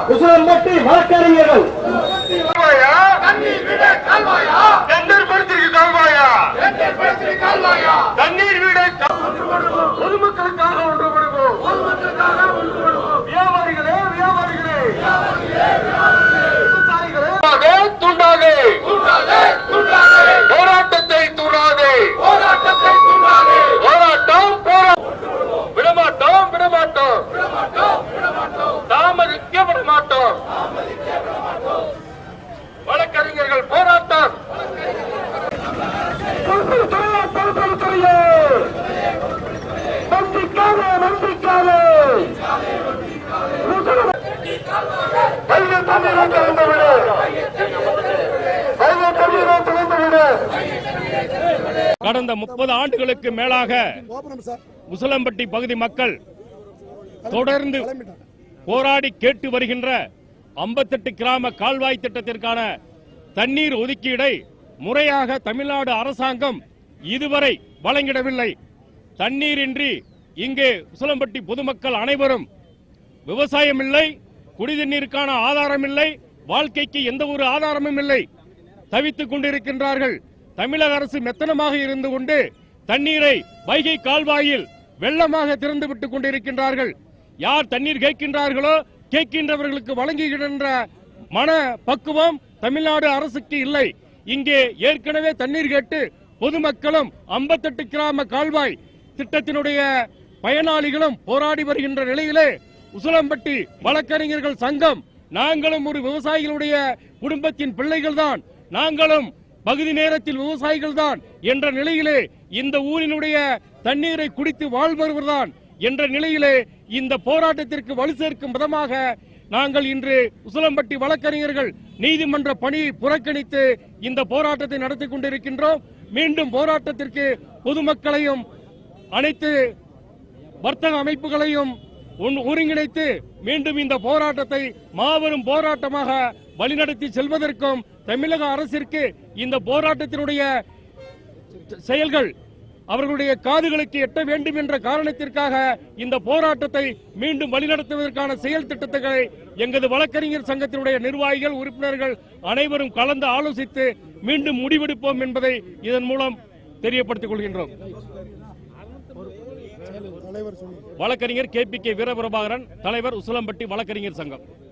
உசிலம்பட்டி வழக்கறிஞர்கள் கால்வாயா தண்ணீர் விட கால்வாயா டெண்டர் படுத்திருக்கு கால்வாயா டெண்டர் படுத்திருக்கு கால்வாயா தண்ணீர் விட பொதுமக்களுக்காக ஒன்றுபடுவோம் பொதுமக்களுக்காக ஒன்றுபடுவோம் வியாபாரிகளே வியாபாரிகளே விவசாயிகளே துண்டாதே துண்டாதே துண்டாதே போராட்டத்தை தூண்டாதே போராட்டத்தை தூண்டாதே போராட்டம் போராட்டம் விடமாட்டோம் விடமாட்டோம் விடமாட்டோம் விடமாட்டோம் தாமதிக்க விடமாட்டோம் வழக்கறிஞர்கள் போராட்டம் நம்பிக்காதே நம்பிக்காதே பைய தண்ணீரை திறந்து விடு பைய தண்ணீரை திறந்து விடு கடந்த முப்பது ஆண்டுகளுக்கு மேலாக உசிலம்பட்டி பகுதி மக்கள் தொடர்ந்து போராடி கேட்டு வருகின்ற 58 கிராம கால்வாய் திட்டத்திற்கான தண்ணீர் ஒதுக்கீடை முறையாக தமிழ்நாடு அரசாங்கம் இதுவரை வழங்கிடவில்லை தண்ணீரின்றி இங்கே உசிலம்பட்டி பொதுமக்கள் அனைவரும் விவசாயம் இல்லை குடிநீருக்கான ஆதாரம் இல்லை வாழ்க்கைக்கு எந்த ஒரு ஆதாரமும் இல்லை தவித்துக் கொண்டிருக்கின்றார்கள் தமிழக அரசு மெத்தனமாக இருந்து கொண்டு தண்ணீரை வைகை கால்வாயில் வெள்ளமாக திறந்து விட்டுக் கொண்டிருக்கின்றார்கள் யார் தண்ணீர் கேட்கின்றார்களோ கேட்கின்றவர்களுக்கு வழங்குகின்ற மன பக்குவம் தமிழ்நாடு அரசுக்கு இல்லை இங்கே ஏற்கனவே தண்ணீர் கேட்டு பொதுமக்களும் 58 கிராம கால்வாய் திட்டத்தினுடைய பயனாளிகளும் போராடி வருகின்ற நிலையிலே உசிலம்பட்டி வழக்கறிஞர்கள் சங்கம் நாங்களும் ஒரு விவசாயிகளுடைய குடும்பத்தின் பிள்ளைகள்தான் நாங்களும் பகுதி நேரத்தில் விவசாயிகள் தான் என்ற நிலையிலே இந்த ஊரினுடைய தண்ணீரை குடித்து வாழ்பவர்தான் என்ற நிலையிலே இந்த போராட்டத்திற்கு வலு சேர்க்கும் விதமாக நாங்கள் இன்று உசிலம்பட்டி வழக்கறிஞர்கள் நீதிமன்ற பணியை புறக்கணித்து இந்த போராட்டத்தை நடத்தி கொண்டிருக்கின்றோம் மீண்டும் போராட்டத்திற்கு பொதுமக்களையும் அனைத்து வர்த்தக அமைப்புகளையும் ஒன்- ஒருங்கிணைத்து மீண்டும் இந்த போராட்டத்தை மாபெரும் போராட்டமாக வழிநடத்தி செல்வதற்கும் தமிழக அரசிற்கு இந்த போராட்டத்தினுடைய செயல்கள் அவர்களுடைய காதுகளுக்கு எட்ட வேண்டும் என்ற காரணத்திற்காக இந்த போராட்டத்தை மீண்டும் வழிநடத்துவதற்கான செயல் திட்டத்தை எங்களது வழக்கறிஞர் சங்கத்தினுடைய நிர்வாகிகள் உறுப்பினர்கள் அனைவரும் கலந்து ஆலோசித்து மீண்டும் முடிவெடுப்போம் என்பதை இதன் மூலம் தெரியப்படுத்திக் கொள்கின்றோம் வழக்கறிஞர் கே பி கே வீரபிரபாகரன் தலைவர் உசிலம்பட்டி வழக்கறிஞர் சங்கம்